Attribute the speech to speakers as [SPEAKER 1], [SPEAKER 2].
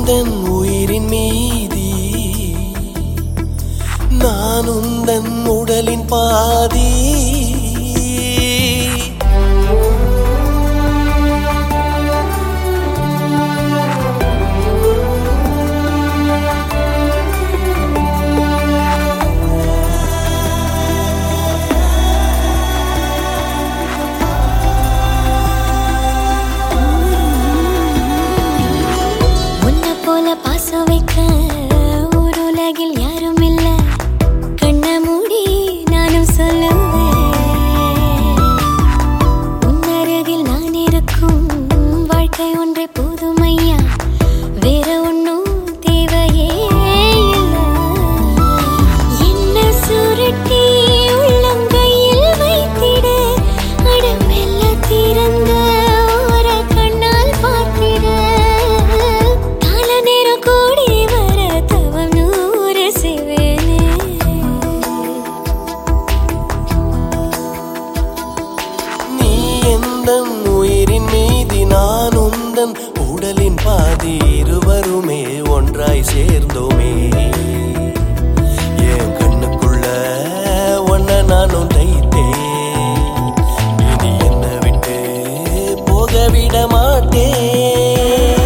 [SPEAKER 1] உந்தன் உயிரின் மீதி நான் உந்தன் உடலின் பாதி
[SPEAKER 2] உன்னை போல பாசம் வைக்க ஒரு உலகில் யாரும் இல்ல கண்ண மூடி நானும் சொல்லுவேன் உன் அருகில் நான் இருக்கும் வாழ்க்கை ஒன்றே போதும் ஐயா வேற ஒன்றும் தேவையே இல்லை என்ன சுருட்டி உள்ளங்கையில் வைத்திட அடமெல்ல திறந்த ஒரு கண்ணால் பார்த்திட கால நேரம் கூடி வர தவம் நூறு செய்வேனே
[SPEAKER 1] நீ எந்தன் உயிரின் மீதி நான் உந்தன் உடலின் பாதி இருவருமே ஒன்றாய் சேர்ந்தோமே என் கண்ணுக்குள்ள ஒன்ன நானும் தைத்தேன் இனி என்ன விட்டு போக விட மாட்டேன்